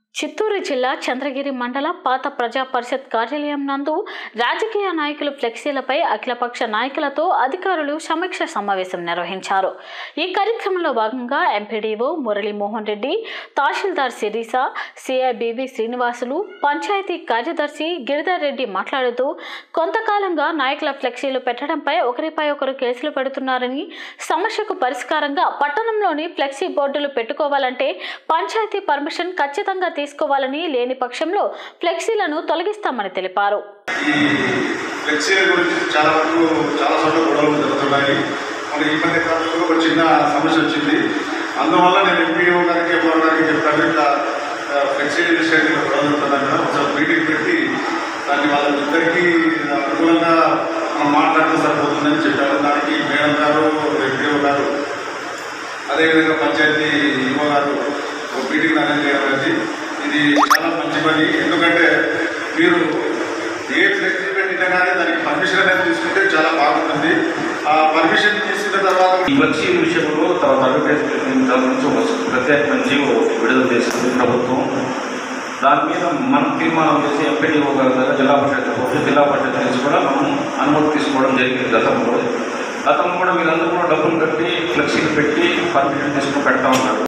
చిత్తూరు జిల్లా చంద్రగిరి మండల పాత ప్రజా పరిషత్ కార్యాలయం నందు రాజకీయ నాయకులు ఫ్లెక్సీలపై అఖిలపక్ష నాయకులతో అధికారులు సమీక్ష సమావేశం నిర్వహించారు ఈ కార్యక్రమంలో భాగంగా ఎంపీడీఓ మురళీమోహన్ రెడ్డి తహసీల్దార్ శిరీష సిఐబివి శ్రీనివాసులు పంచాయతీ కార్యదర్శి గిరిధర్ రెడ్డి మాట్లాడుతూ కొంతకాలంగా నాయకుల ఫ్లెక్సీలు పెట్టడంపై ఒకరిపై ఒకరు కేసులు పెడుతున్నారని సమస్యకు పరిష్కారంగా పట్టణంలోని ఫ్లెక్సీ బోర్డులు పెట్టుకోవాలంటే పంచాయతీ పర్మిషన్ ఖచ్చితంగా తీసుకోవాలని లేని పక్షంలో ఫ్లెక్సీలను తొలగిస్తామని తెలిపారు ఈ ఫ్లెక్సీల గురించి చాలా వరకు చాలా చోట్ల గొడవలు జరుగుతున్నాయి మన ఈ మధ్య కాలంలో ఒక చిన్న సమస్య వచ్చింది అందువల్ల నేను ఎంపీఓ గారికి ఎంఆర్ఓ గారికి చెప్పాను ఇట్లా ఆ, ఫ్లెక్సీ విషయాన్ని గొడవ జరుగుతున్నాను కదా ఒకసారి మీటింగ్ పెట్టి దాన్ని వాళ్ళిద్దరికీ అనుకూలంగా మనం మాట్లాడితే సరిపోతుందని చెప్పారు దానికి మేడం గారు ఎంపీఓ గారు అదేవిధంగా పంచాయతీ ఈఓ గారు ఒక మీటింగ్ అరేంజ్ చేయడం అనేది ఇది చాలా మంచి పని ఎందుకంటే మీరు ఏ ఫ్లెక్సీ పెట్టినా కానీ దానికి పర్మిషన్ అనేది తీసుకుంటే చాలా బాగుంటుంది ఆ పర్మిషన్ తీసుకున్న తర్వాత ఈ ఫ్లెక్సీ విషయంలో తర్వాత అడ్వర్టైజ్మెంట్ నుంచి ఒక ప్రత్యేకమైన జీవో విడుదల చేసింది ప్రభుత్వం దాని మీద మనం తీర్మానం చేసి ఎంపీడీఓ గారి దగ్గర జిల్లా పరిషత్ పోతే జిల్లా పరిషత్ నుంచి కూడా మనం అనుమతి తీసుకోవడం జరిగింది గతంలో గతంలో కూడా మీరందరూ కూడా డబ్బులు కట్టి ఫ్లెక్సీలు పెట్టి పర్మిషన్ తీసుకుని పెడతా ఉన్నారు